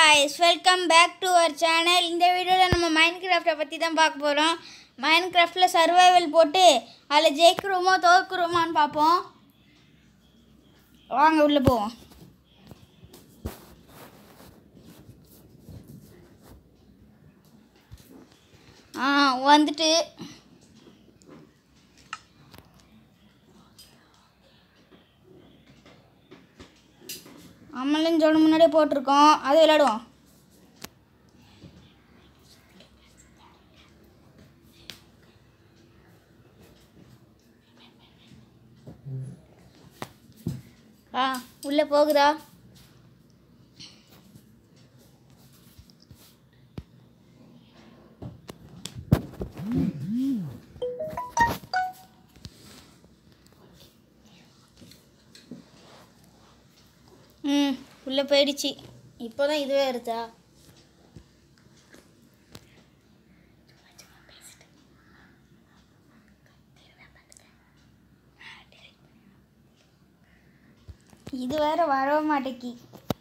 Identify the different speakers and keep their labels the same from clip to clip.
Speaker 1: Guys welcome back to our channel இந்த வீடியோவில் நம்ம மைண்ட் கிராஃப்டை பற்றி தான் பார்க்க போகிறோம் மைண்ட் கிராஃப்டில் சர்வைவல் போட்டு அதில் ஜெயிக்கிறோமோ தோற்கிறோமான்னு பார்ப்போம் வாங்க உள்ளே போவோம் ஆ வந்துட்டு அம்மலும் ஜோடு முன்னாடியே போட்டிருக்கோம் அது விளையாடுவோம் ஆ உள்ளே போகுதா ம் உள்ளே போயிடுச்சு இப்போ தான் இதுவே வருதா இது வேற வரவே மாட்டேக்கி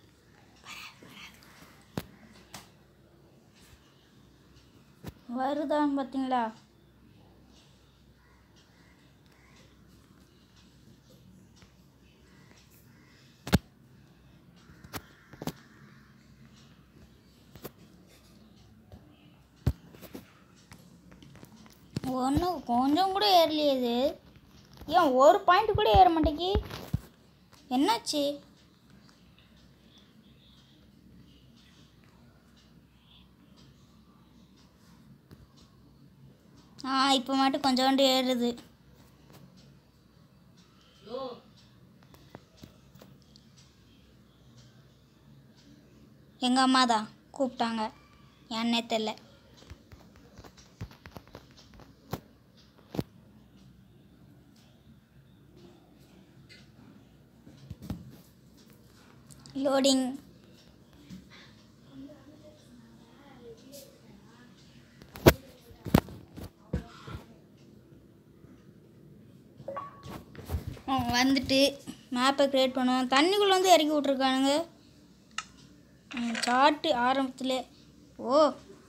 Speaker 1: வருதான்னு பார்த்தீங்களா ஒன்றும் கொஞ்சம் கூட ஏறலையே இது ஏன் ஒரு பாயிண்ட் கூட ஏற மாட்டேங்கி என்னாச்சு ஆ இப்போ மட்டும் கொஞ்சோண்டு ஏறுது எங்கள் அம்மா தான் கூப்பிட்டாங்க என்னே தெரில லோடிங் வந்துட்டு மேப்பை க்ரியேட் பண்ணுவோம் தண்ணிக்குள்ளே வந்து இறக்கி விட்ருக்கானுங்க சாட்டு ஆரம்பத்தில் ஓ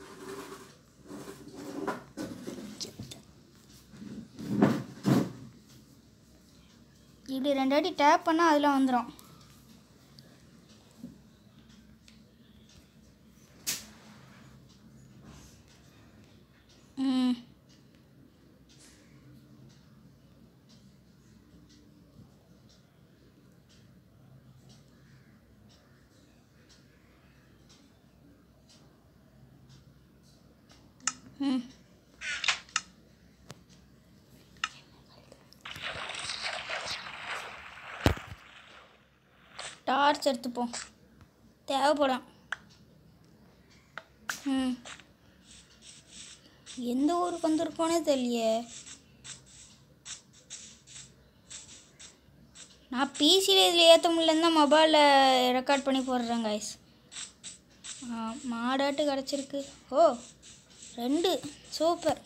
Speaker 1: இப்படி ரெண்டு வாட்டி டேப் பண்ணால் அதில் வந்துடும் ம் ம் டார்ச் எடுத்துப்போம் தேவைப்படும் ம் எந்த ஊருக்கு வந்திருக்கோனே தெரியலையே நான் பிசியில் இதில் ஏற்ற முடியலன்னு தான் மொபைலில் ரெக்கார்ட் பண்ணி போடுறேன் கைஸ் மாடாட்டு கிடச்சிருக்கு ஓ ரெண்டு சூப்பர்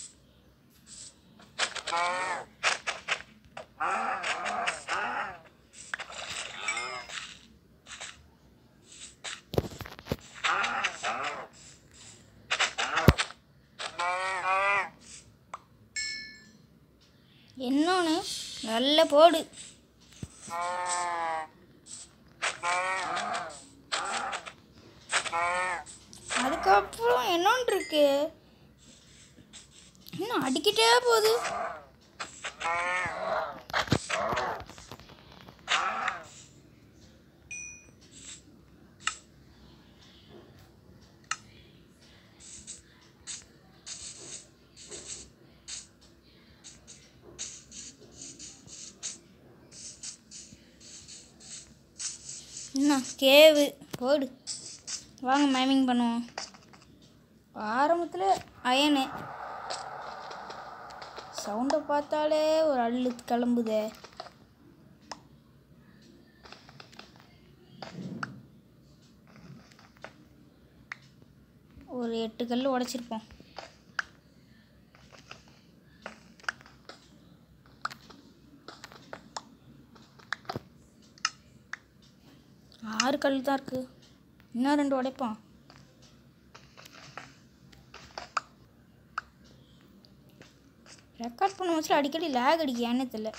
Speaker 1: இன்னொன்று நல்ல போடு அதுக்கப்புறம் என்னொன்று இருக்கு இன்னும் அடிக்கிட்டே போகுது என்ன கேவு போடு வாங்க மைமிங் பண்ணுவோம் ஆரம்பத்தில் அயனு சவுண்டை பார்த்தாலே ஒரு அள்ளு கிளம்புதே ஒரு எட்டு கல் உடச்சிருப்போம் ஆறு கல் தான் இருக்குது இன்னும் ரெண்டு உடைப்போம் ரெக்கார்ட் பண்ண வச்சுல அடிக்கடி லேக் அடிக்க ஏன்னே தெரியல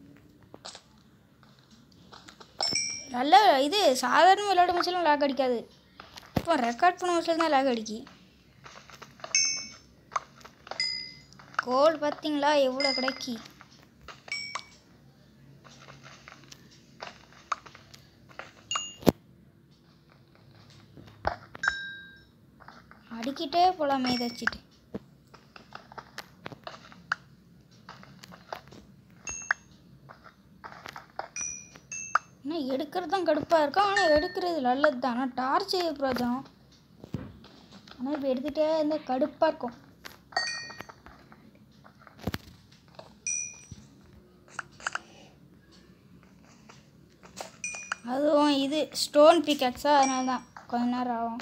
Speaker 1: நல்ல இது சாதாரண விளையாடும் வச்சுலாம் லேக் அடிக்காது இப்போ ரெக்கார்ட் பண்ண வச்சுல தான் லேக் அடிக்கி கோல் பார்த்தீங்களா எவ்வளோ கிடைக்கி அடிக்கிட்டே போகலாமே இதை வச்சுட்டு ஆனால் எடுக்கிறது தான் கடுப்பாக இருக்கும் ஆனால் எடுக்கிறது நல்லது தான் ஆனால் டார்ச் பிரயோஜனம் ஆனால் இப்போ எடுத்துகிட்டே இருந்தால் கடுப்பாக இருக்கும் அதுவும் இது ஸ்டோன் பிக்கட்ஸா அதனால தான் கொஞ்ச நேரம் ஆகும்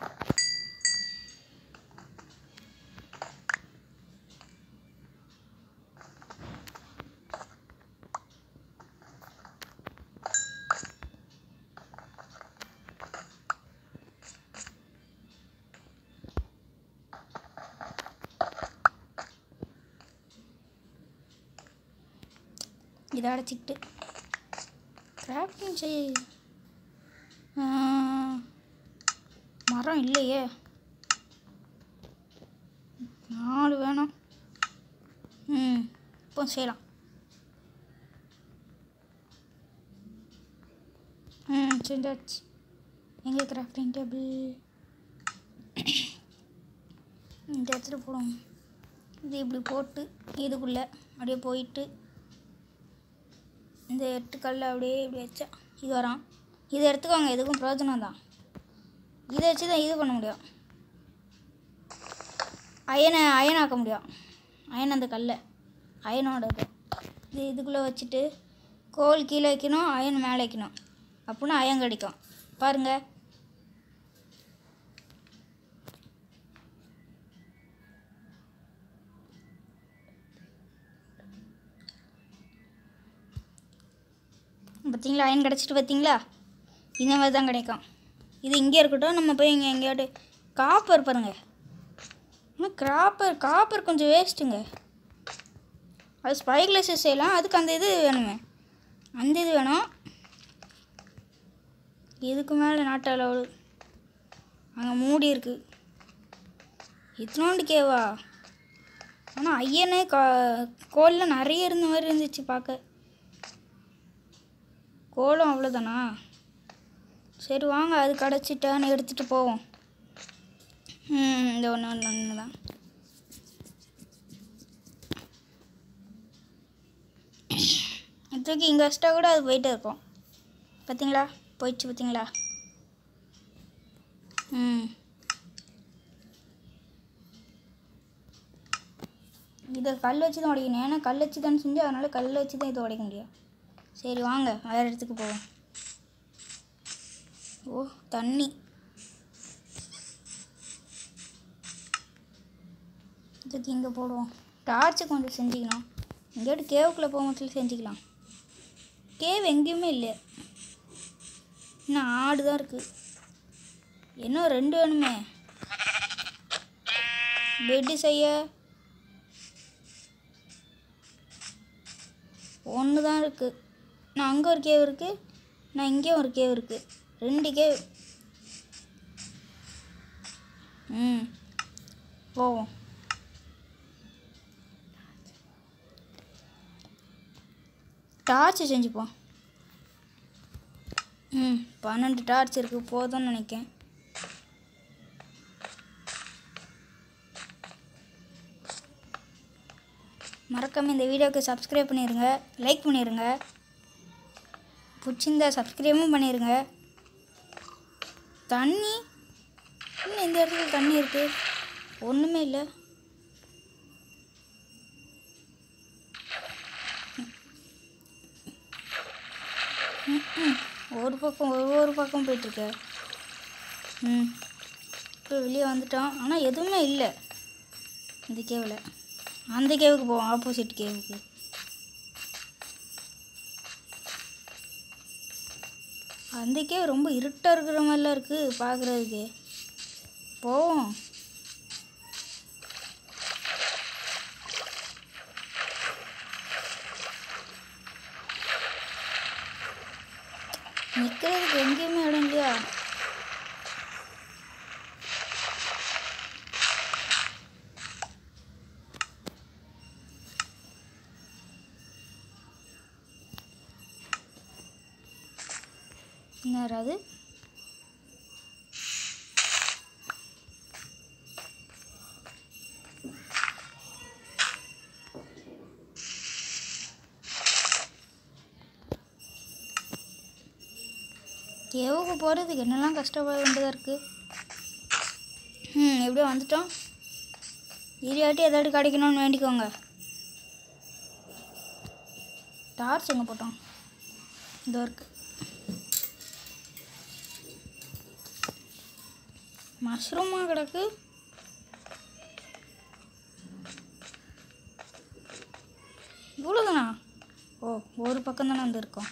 Speaker 1: இதை அடைச்சிக்கிட்டு கிராஃப்டிங் செய் ஆ, மரம் இல்லையே நாலு வேணும் ம் இப்போ செய்யலாம் ம் செஞ்சாச்சு எங்கே கிராஃப்டிங் டேபிள் இந்த இடத்துல போடுவோம் இது இப்படி போட்டு இதுக்குள்ளே அப்படியே போயிட்டு இந்த எட்டு கல்லை அப்படியே இப்படி வச்சா இது வரான் இதை எடுத்துக்கோங்க எதுக்கும் பிரயோஜனம் தான் இதை வச்சு தான் இது பண்ண முடியும் அயனை அயனாக்க முடியும் அயன் அந்த கல்லை அயனோட இது இது இதுக்குள்ளே வச்சுட்டு கோல் கீழே வைக்கணும் அயன் மேலே வைக்கணும் அப்படின்னா அயன் கிடைக்கும் பாருங்கள் பார்த்தீங்களா அயன் கிடச்சிட்டு பார்த்தீங்களா இந்த மாதிரி தான் கிடைக்கும் இது இங்கே இருக்கட்டும் நம்ம போய் இங்கே எங்கேயாவது காப்பர் பாருங்க ஆனால் காப்பர் காப்பர் கொஞ்சம் வேஸ்ட்டுங்க அது ஸ்பை கிளாஸஸ் செய்யலாம் அதுக்கு அந்த இது வேணுமே அந்த இது வேணும் இதுக்கு மேலே நாட்டு அளவு அங்கே மூடி இருக்கு இத்தனோண்டு கேவா ஆனால் ஐயனே கா கோலில் நிறைய இருந்த மாதிரி இருந்துச்சு பார்க்க கோலம் அவ்வளோதானா சரி வாங்க அது கிடச்சிட்டான்னு எடுத்துகிட்டு போவோம் ம் இந்த ஒன்று ஒன்று ஒன்று தான் தூக்கி இங்கே வச்சிட்டா கூட அது போயிட்டே இருக்கும் பார்த்தீங்களா போயிடுச்சு பார்த்தீங்களா ம் இதை கல் வச்சு தான் உடைக்கணும் ஏன்னா கல் வச்சு தான் செஞ்சு அதனால் கல் வச்சு தான் இதை உடைக்க முடியும் சரி வாங்க வேறு இடத்துக்கு போவோம் ஓ தண்ணி இதுக்கு இங்கே போடுவோம் டார்ச்சு கொஞ்சம் செஞ்சுக்கலாம் எங்கேயாவது கேவுக்குள்ளே போகும்போது செஞ்சுக்கலாம் கேவ் எங்கேயுமே இல்லை இன்னும் ஆடு தான் இருக்குது இன்னும் ரெண்டு வேணுமே பெட்டு செய்ய ஒன்று தான் இருக்குது நான் அங்கே ஒரு கேவ் இருக்குது நான் இங்கேயும் ஒரு கேவ் இருக்குது ரெண்டு கேவ் ம் போவோம் டார்ச் செஞ்சுப்போம் ம் பன்னெண்டு டார்ச் இருக்குது போதும்னு நினைக்கேன் மறக்காமல் இந்த வீடியோவுக்கு சப்ஸ்கிரைப் பண்ணிடுங்க லைக் பண்ணிடுங்க பிடிச்சிருந்தா சப்ஸ்கிரைபும் பண்ணிடுங்க தண்ணி இன்னும் இந்த இடத்துல தண்ணி இருக்குது ஒன்றுமே இல்லை ம்ம். ஒரு பக்கம் ஒரு ஒரு பக்கம் போயிட்டுருக்கு ம் இப்போ வெளியே வந்துட்டோம் ஆனால் எதுவுமே இல்லை இந்த கேவில் அந்த கேவுக்கு போவோம் ஆப்போசிட் கேவுக்கு அன்றைக்கே ரொம்ப இருட்டாக இருக்கிற மாதிரிலாம் இருக்குது பார்க்குறதுக்கு போவோம் நிற்கிறதுக்கு எங்கேயுமே இடம் இல்லையா என்ன அது கேவுக்கு போகிறதுக்கு என்னெல்லாம் கஷ்டப்பட வேண்டியதாக இருக்குது ம் எப்படியோ வந்துட்டோம் இரியாட்டி ஏதாட்டி கிடைக்கணும்னு வேண்டிக்கோங்க டார்ச் எங்கே போட்டோம் இதோ இருக்கு மஷ்ரூமா கிடக்கு இவ்வளோதானா ஓ ஒரு பக்கம் தானே வந்துருக்கோம்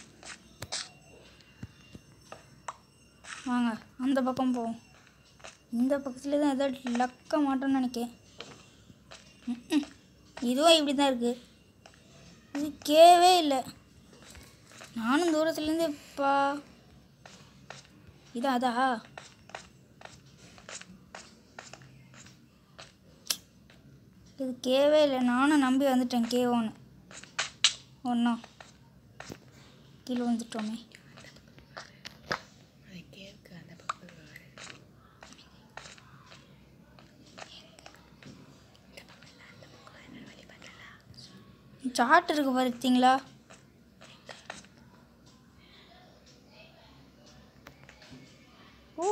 Speaker 1: வாங்க அந்த பக்கம் போவோம் இந்த பக்கத்துல தான் ஏதாவது லக்க மாட்டோம்னு நினைக்கிறேன் ம்ம். இதுவும் இப்படி தான் இருக்குது இது கேவே இல்லை நானும் தூரத்துலேருந்து பா இதா அதா இது கேவே இல்லை நானும் நம்பி வந்துட்டேன் கேவோன்னு ஒன்றா கீழே வந்துட்டோமே
Speaker 2: அது கேக்கு அந்த பக்கம் பாரு.
Speaker 1: சாட் இருக்கு பார்த்தீங்களா ஓ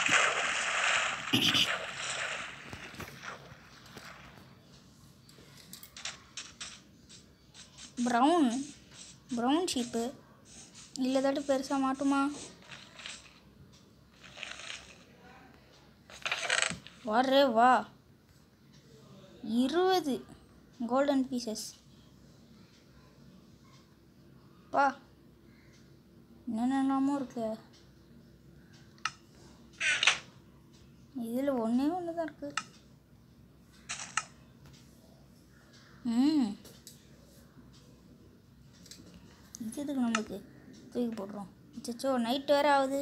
Speaker 1: ப்ரௌன் ப்ரௌன் ஷீப்பு இல்லை தாட்டு பெருசாக மாட்டுமா வரே வா இருபது கோல்டன் பீசஸ் பா என்னென்னமோ இருக்கு இதில் ஒன்றே ஒன்று தான் இருக்கு ம் இது எதுக்கு நம்மளுக்கு தூக்கி போடுறோம் அச்சோ நைட் வேறு ஆகுது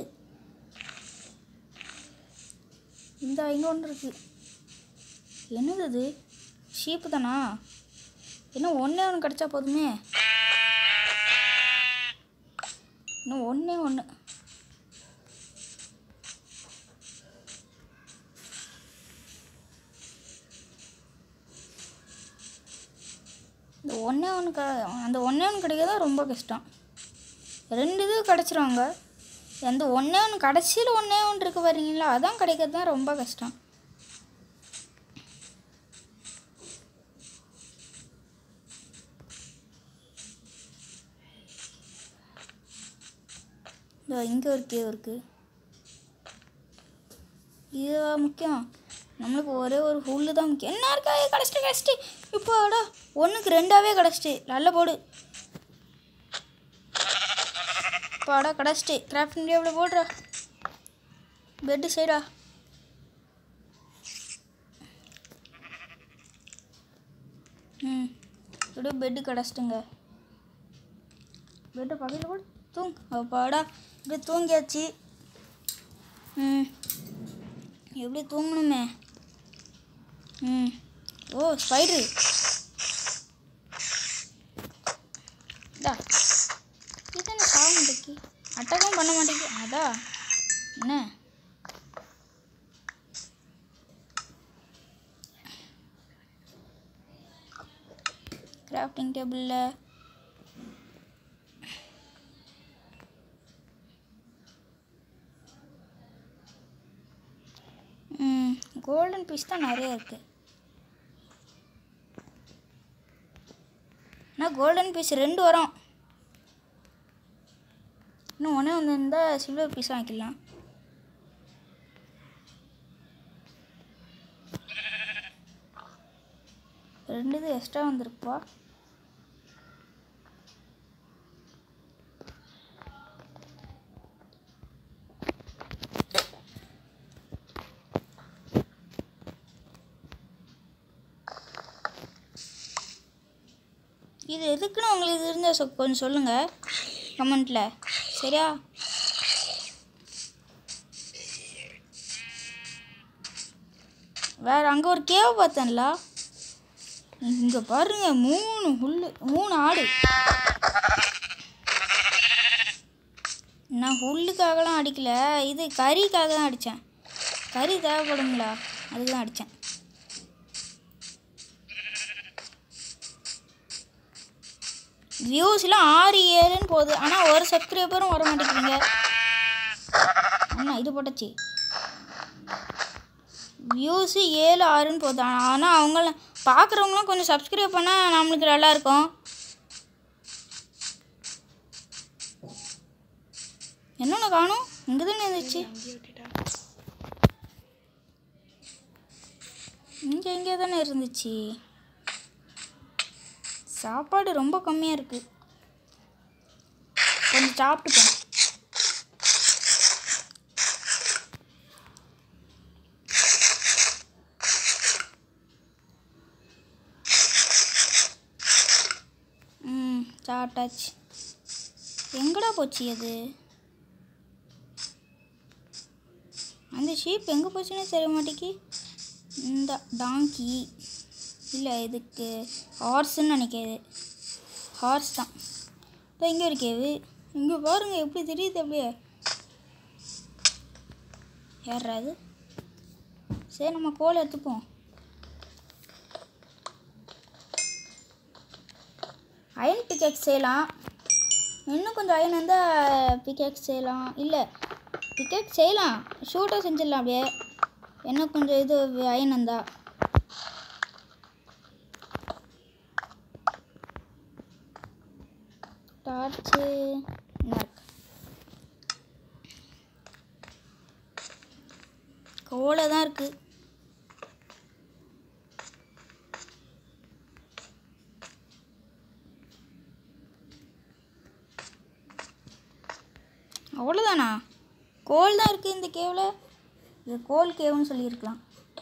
Speaker 1: இந்த இங்கே ஒன்று இருக்கு என்னது அது ஷீப்பு தானா இன்னும் ஒன்றே ஒன்று கிடச்சா போதுமே இன்னும் ஒன்றே ஒன்று இந்த ஒன்றே ஒன்று க அந்த ஒன்றே ஒன்று கிடைக்கிறதா ரொம்ப கஷ்டம் ரெண்டு இது கிடச்சிருவாங்க அந்த ஒன்றே ஒன்று கடைசியில் ஒன்றே ஒன்று இருக்கு பாருங்களா அதான் கிடைக்கிறது தான் ரொம்ப கஷ்டம் இதோ இங்கே ஒரு கேவ் இருக்குது இது முக்கியம் நம்மளுக்கு ஒரே ஒரு புல்லு தான் முக்கியம் என்ன இருக்கா கிடச்சிட்டு கிடச்சிட்டு இப்போடா ஒன்றுக்கு ரெண்டாவே கிடச்சிட்டு நல்ல போடு பாடா கிடச்சிட்டு கிராஃப்டிங் டேபிள் போடுறா பெட்டு சைடா ம் இப்படியே பெட்டு கிடச்சிட்டுங்க பெட்டு பக்கத்தில் கூட தூங் அப்பாடா இப்படி தூங்கியாச்சு ம் எப்படி தூங்கணுமே ம் ஓ ஸ்பைட்ரு டா இதானே சாக மாட்டேங்கி அட்டகம் பண்ண மாட்டேங்கி அதா என்ன கிராஃப்டிங் டேபிளில் ம் கோல்டன் பீஸ் தான் நிறைய இருக்குது ஆனால் கோல்டன் பீஸ் ரெண்டு வரும் இன்னும் ஒன்றே ஒன்று இருந்தால் சில்வர் பீஸ் வாங்கிக்கலாம் ரெண்டு இது எக்ஸ்ட்ரா வந்திருக்குப்பா இது எதுக்குன்னு உங்களுக்கு இது இருந்தால் சொ கொஞ்சம் சொல்லுங்கள் கமெண்ட்டில் சரியா வேறு அங்கே ஒரு கேவ் பார்த்தேன்ல இங்கே பாருங்க மூணு புல்லு மூணு ஆடு நான் புல்லுக்காகலாம் அடிக்கல இது கறிக்காக தான் அடித்தேன் கறி தேவைப்படுங்களா அதுக்கு தான் அடித்தேன் வியூஸ்லாம் ஆறு ஏழுன்னு போகுது ஆனால் ஒரு சப்ஸ்கிரைபரும் வர மாட்டேங்கிறீங்க அண்ணா இது போட்டாச்சு வியூஸு ஏழு ஆறுன்னு போகுது ஆனால் அவங்கள பார்க்குறவங்களாம் கொஞ்சம் சப்ஸ்கிரைப் பண்ணால் நம்மளுக்கு நல்லா இருக்கும் என்னென்ன காணும் இங்கே தானே இருந்துச்சு
Speaker 2: அங்கேயே விட்டுட்டா
Speaker 1: இங்கே இங்கே தானே இருந்துச்சு சாப்பாடு ரொம்ப கம்மியாக இருக்குது கொஞ்சம் சாப்பிட்டுப்போம் ம் சாப்பிட்டாச்சு எங்கடா போச்சு அது அந்த ஷீப் எங்கே போச்சுன்னே தெரிய மாட்டேங்கி இந்த டாங்கி இல்லை இதுக்கு ஹார்ஸ்ன்னு நினைக்கிறது ஹார்ஸ் தான் இதோ இங்கே ஒரு கேவு இங்கே பாருங்க எப்படி தெரியுது அப்படியே யாராது சரி நம்ம கோலை எடுத்துப்போம் அயன் பிக்கெக்ஸ் செய்யலாம் இன்னும் கொஞ்சம் அயன் இருந்தால் பிக்கெக்ஸ் செய்யலாம் இல்லை பிக்கெக்ஸ் செய்யலாம் ஷூட்டாக செஞ்சிடலாம் அப்படியே இன்னும் கொஞ்சம் இது அயன் இருந்தா டார்ச்சு இருக்கு கோலை தான் இருக்குது அவ்வளோதானா கோல் தான் இருக்குது இந்த கேவில் இது கோல் கேவுன்னு சொல்லியிருக்கலாம்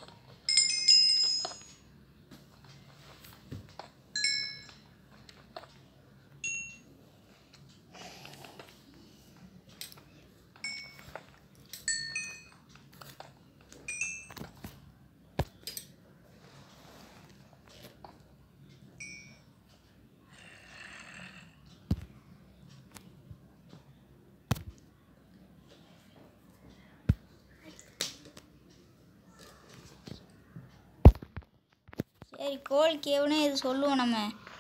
Speaker 1: சரி கோல் கேவுனே இது சொல்லுவோம் நம்ம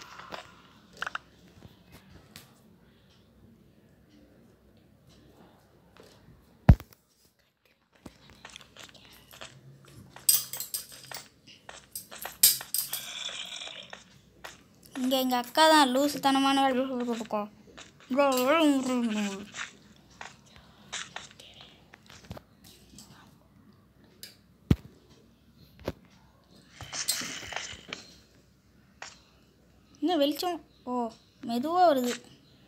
Speaker 1: இங்கே எங்கள் அக்கா தான் லூசுத்தனமான வேலை இருக்கும் இன்னும் வெளிச்சம் ஓ மெதுவாக வருது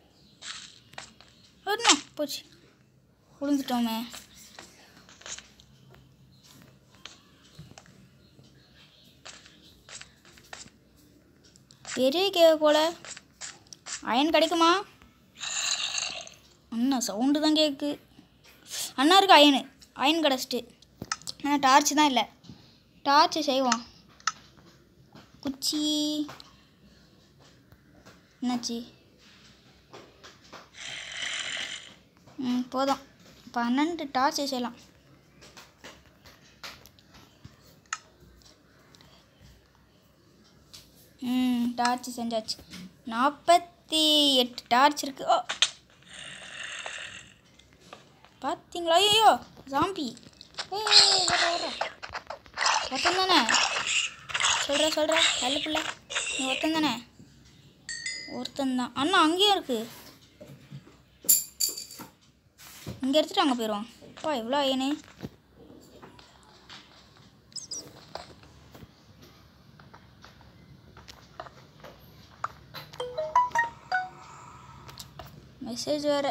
Speaker 1: வரணும் போச்சு விழுந்துட்டோமே பெரிய கேவ போல அயன் கிடைக்குமா அண்ணா சவுண்டு தான் கேட்கு அண்ணா இருக்கு அயனு அயன் கிடச்சிட்டு ஆனால் டார்ச் தான் இல்லை டார்ச் செய்வோம் குச்சி என்னாச்சு ம் போதும் பன்னெண்டு டார்ச் செய்யலாம் ம் டார்ச் செஞ்சாச்சு நாற்பத்தி எட்டு டார்ச் இருக்கு ஓ பார்த்தீங்களா ஐயோ ஜாம்பி ஏய் வர வர ஒருத்தன் தானே சொல்கிற சொல்கிற நல்ல பிள்ளை நீ ஒருத்தன் தானே ஒருத்தன் தான் அண்ணா அங்கேயும் இருக்கு இங்கே எடுத்துட்டு அங்கே போயிடுவான் அப்பா எவ்வளோ ஐயனு மெசேஜ் வேறு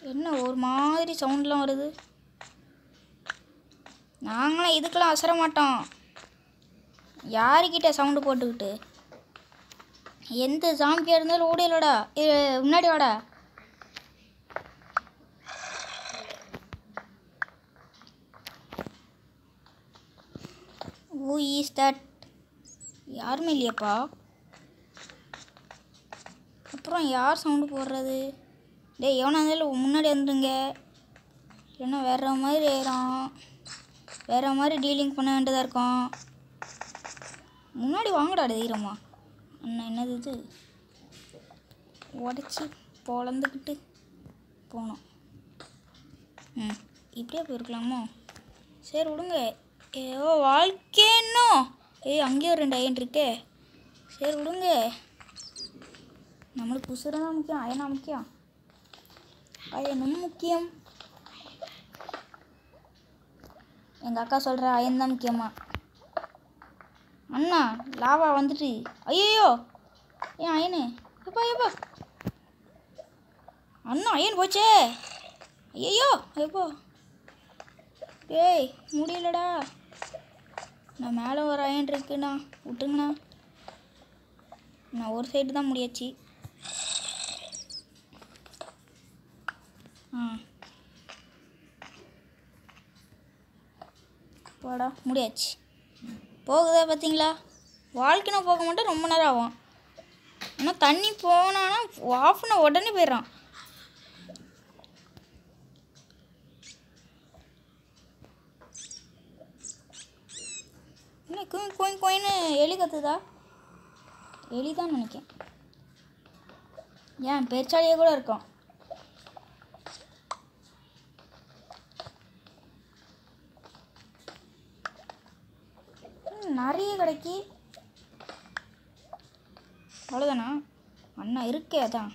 Speaker 1: என்ன ஒரு மாதிரி சவுண்ட்லாம் வருது நாங்களாம் இதுக்கெல்லாம் அசர மாட்டோம் யாருக்கிட்ட சவுண்டு போட்டுக்கிட்டு எந்த சாமியாக இருந்தாலும் ஓடியலடா இது முன்னாடி வாடா ஊ ஈஸ் தட் யாருமே இல்லையாப்பா அப்புறம் யார் சவுண்டு போடுறது டேய் எவனா இருந்தாலும் முன்னாடி வந்துடுங்க இல்லைன்னா வேற மாதிரி ஆயிரும் வேற மாதிரி டீலிங் பண்ண வேண்டியதாக இருக்கும் முன்னாடி வாங்கடா தைரியமா அண்ணா என்னது இது உடச்சி பொழந்துக்கிட்டு போனோம் ம் இப்படியே போயிருக்கலாமோ சரி விடுங்க ஏதோ வாழ்க்கை இன்னும் ஏய் அங்கேயும் ஒரு ரெண்டு அயன் இருக்கே சரி விடுங்க நம்மளுக்கு உசுரம் தான் முக்கியம் அயனா முக்கியம் அயனும் முக்கியம் எங்கள் அக்கா சொல்கிற அயன் தான் முக்கியமா அண்ணா லாவா வந்துட்டு ஐயோ ஏன் அயனு எப்பா எப்பா அண்ணா அயன் போச்சே ஐயோ எப்போ ஏய் முடியலடா நான் மேலே ஒரு அயன் இருக்குண்ணா விட்டுங்கண்ணா நான் ஒரு சைடு தான் முடியாச்சு ஆ போடா முடியாச்சு போகுதா பார்த்தீங்களா வாழ்க்கைனா போக மாட்டேன் ரொம்ப நேரம் ஆகும் ஆனால் தண்ணி போனான்னா ஆஃப் பண்ண உடனே போயிடுறான் என்ன குயின் கோயின் கோயின்னு எலி கத்துதா எலி தான் நினைக்கிறேன் ஏன் பெருச்சாலியே கூட இருக்கும் ம், நிறைய கிடைக்கி அவ்வளோதானா அண்ணா இருக்கே அதான்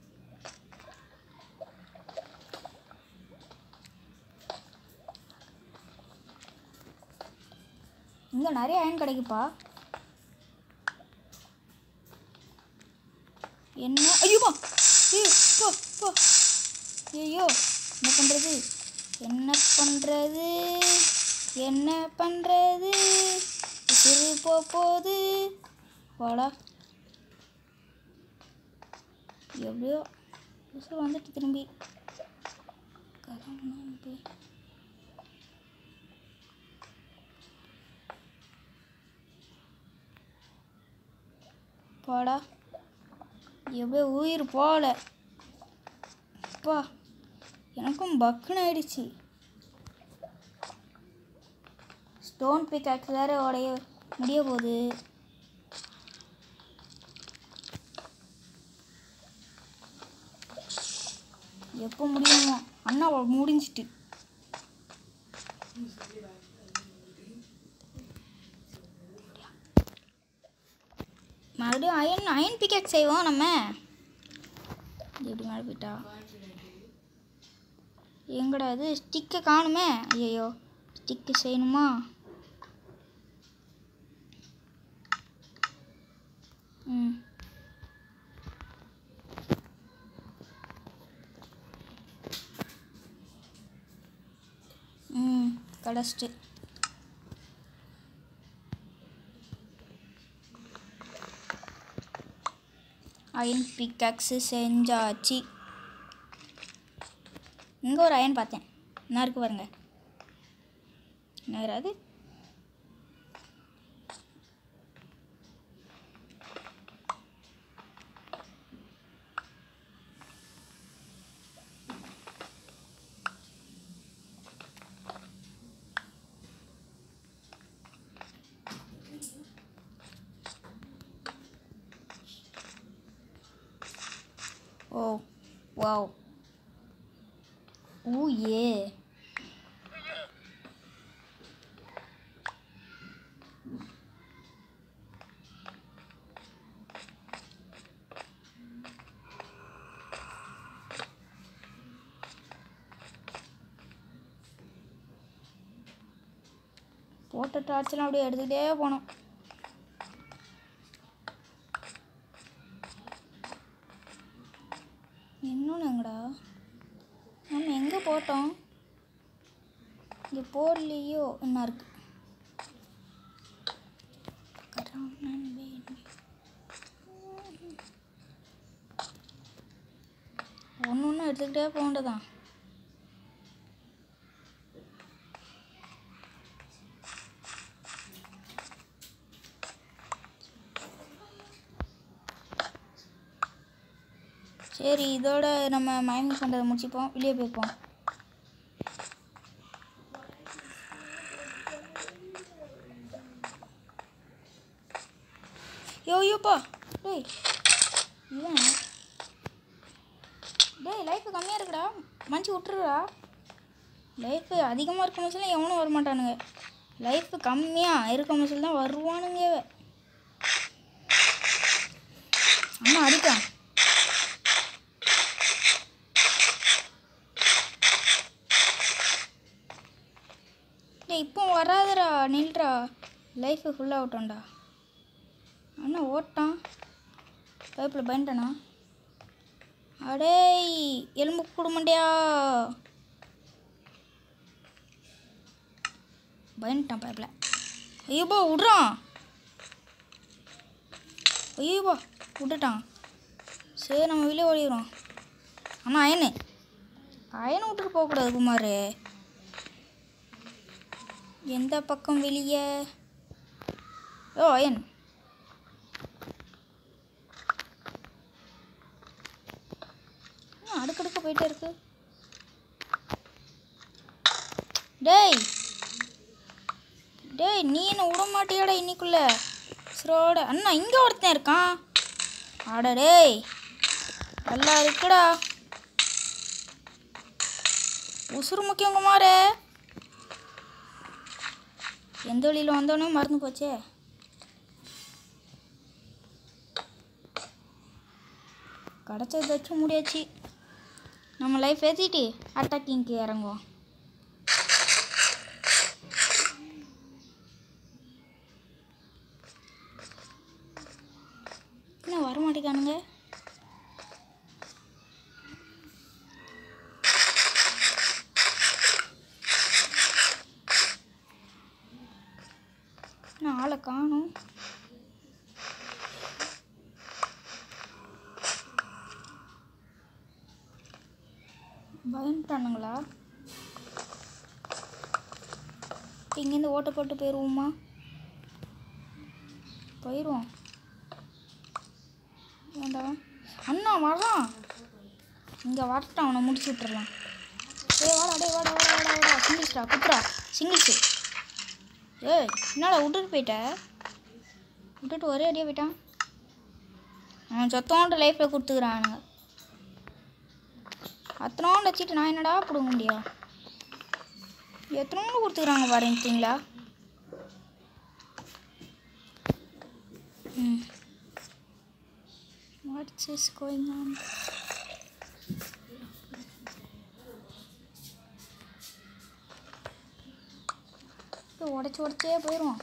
Speaker 1: இங்கே நிறைய அயன் கிடைக்குப்பா என்ன ஐயோப்பா ஐயோ போ போ ஐயோ என்ன பண்ணுறது என்ன பண்ணுறது என்ன பண்ணுறது உசுறு போ போகுது போடா எப்படியோ உசுறு வந்துட்டு திரும்பி கரம் போய் போடா எப்படியோ உயிர் போகல அப்பா எனக்கும் பக்குன்னு ஆயிடுச்சு ஸ்டோன் பிக்காக்ஸ் வேறு உடைய முடிய போகுது எப்போ முடியுமோ அண்ணா முடிஞ்சிட்டு மறுபடியும் அயன் அயன் பிக்கெட் செய்வோம் நம்ம எப்படி மேலே போயிட்டா எங்கடா இது ஸ்டிக்கை காணுமே ஐயோ ஸ்டிக்கு செய்யணுமா ம் ம் கிடச்சிட்டு அயன் பிக்காக்ஸு செஞ்சாச்சு இங்கே ஒரு அயன் பார்த்தேன் என்ன இருக்கு பாருங்க நேராது ஓ வாவ் ஊ ஏ போட்ட டார்ச்செல்லாம் அப்படியே எடுத்துக்கிட்டே போனோம் இன்னொன்று எங்கடா போட்டோம் இங்கே போடலையோ என்ன இருக்கு கரானன் வேண்டி. ஒன்று ஒன்று எடுத்துக்கிட்டே போக வேண்டியதான் சரி இதோட நம்ம மைமிங் பண்ணுறதை முடிச்சுப்போம் வெளியே போய்ப்போம் யோ யோப்பா டேய் இவன் டேய் லைஃப் கம்மியாக இருக்குடா மனுச்சு விட்டுருடா லைஃப் அதிகமாக இருக்க மனுஷன் எவனும் வரமாட்டானுங்க லைஃப் கம்மியாக இருக்க மனுஷன் தான் வருவானுங்க அம்மா அடிக்கான் டேய் இப்போ வராதடா நில்றா லைஃபு ஃபுல்லாக ஆகட்டும்டா அண்ணா ஓட்டான் பைப்பில் பயன்ட்டானா அடேய் எலும்பு குடுமண்டியா பயன்ட்டான் பைப்பில் ஐயோப்பா விட்றான் ஐயோப்பா விட்டுட்டான் சரி நம்ம வெளியே ஓடிடுறோம் அண்ணா அயனு அயனை விட்டுட்டு போகக்கூடாது குமார் எந்த பக்கம் வெளியே ஓ அயன் என்ன அடுக்கடுக்க போயிட்டே இருக்கு டேய் டேய் நீ என்ன விட மாட்டியாடா இன்னைக்குள்ள ஸ்ரோட அண்ணா இங்கே ஒருத்தன் இருக்கான் அட டேய் நல்லா இருக்குடா உசுறு முக்கியம் குமாரே எந்த வழியில் வந்தோடனே மறந்து போச்சே கிடச்சது வச்சு முடியாச்சு நம்ம லைஃப் ஏற்றிட்டு அட்டாக்கிங்க்கு இறங்குவோம் என்ன வர மாட்டேங்கானுங்க நான் ஆளை காணும் பயந்துட்டானுங்களா இங்கேருந்து ஓட்ட போட்டு போயிடுவோமா போயிடுவோம் ஏண்டா அண்ணா வரான் இங்கே வரட்டும் அவனை முடிச்சு விட்டுறலாம் ஏய் வாடா டேய் வாடா வாடா வாடா வாடா சிங்கிள்ஸ்டா குத்துறா சிங்கிள்ஸு ஏய் என்னடா விட்டுட்டு போயிட்ட விட்டுட்டு ஒரே அடியாக போயிட்டான் அவன் சொத்தோன்ற லைஃப்பில் கொடுத்துக்கிறானுங்க அத்தனோண்டு வச்சுட்டு நான் என்னடா பிடுங்க முடியும் எத்தனோண்டு கொடுத்துக்கிறாங்க பாருங்களா ம் வாட்ஸ் இஸ் கோயிங் ஆன் உடச்சி உடச்சே போயிடுவோம்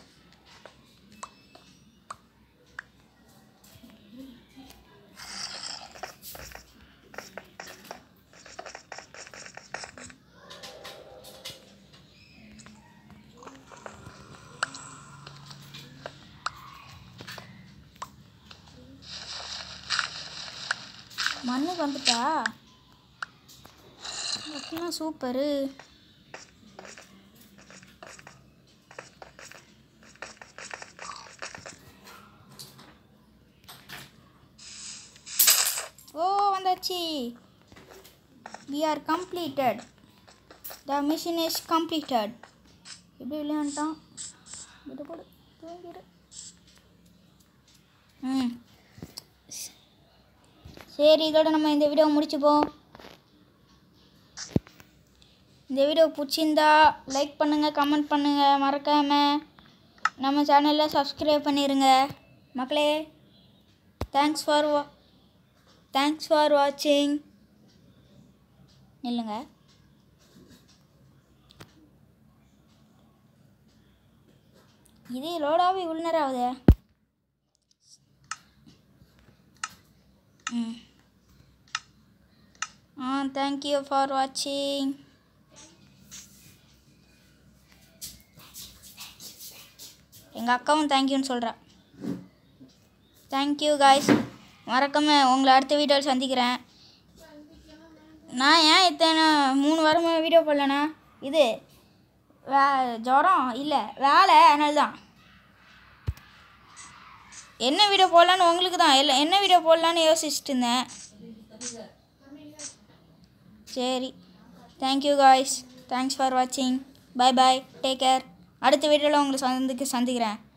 Speaker 1: மண்ணுக்கு வந்துட்டா அப்படின்னா சூப்பரு ஓ வந்தாச்சு we are completed the machine is completed எப்படி விளையாண்டான் விடு போடு தூங்கிடு ம் சரி இதோட நம்ம இந்த வீடியோ முடிச்சுப்போம் இந்த வீடியோ பிடிச்சிருந்தா லைக் பண்ணுங்கள் கமெண்ட் பண்ணுங்கள் மறக்காமல் நம்ம சேனலில் சப்ஸ்கிரைப் பண்ணிடுங்க மக்களே தேங்க்ஸ் ஃபார் வா தேங்க்ஸ் ஃபார் வாட்சிங் நில்லுங்க இது லோடாகவே இவ்வளோ நேரம் ஆகுதே ம் ஆ தேங்க்யூ ஃபார் வாட்சிங் எங்கள் அக்காவும் தேங்க்யூன்னு சொல்கிறா தேங்க்யூ காய்ஸ் மறக்காம உங்களை அடுத்த வீடியோவில் சந்திக்கிறேன் நான் ஏன் இத்தனை மூணு வாரமாக வீடியோ போடலண்ணா இது வே ஜுரம் இல்லை வேலை அதனால தான் என்ன வீடியோ போடலான்னு உங்களுக்கு தான் இல்லை என்ன வீடியோ போடலான்னு யோசிச்சுட்டு இருந்தேன் சரி தேங்க்யூ காய்ஸ் தேங்க்ஸ் ஃபார் வாட்சிங் பை பாய் டேக் கேர் அடுத்த வீடியோவில் உங்களை சந்திக்க சந்திக்கிறேன்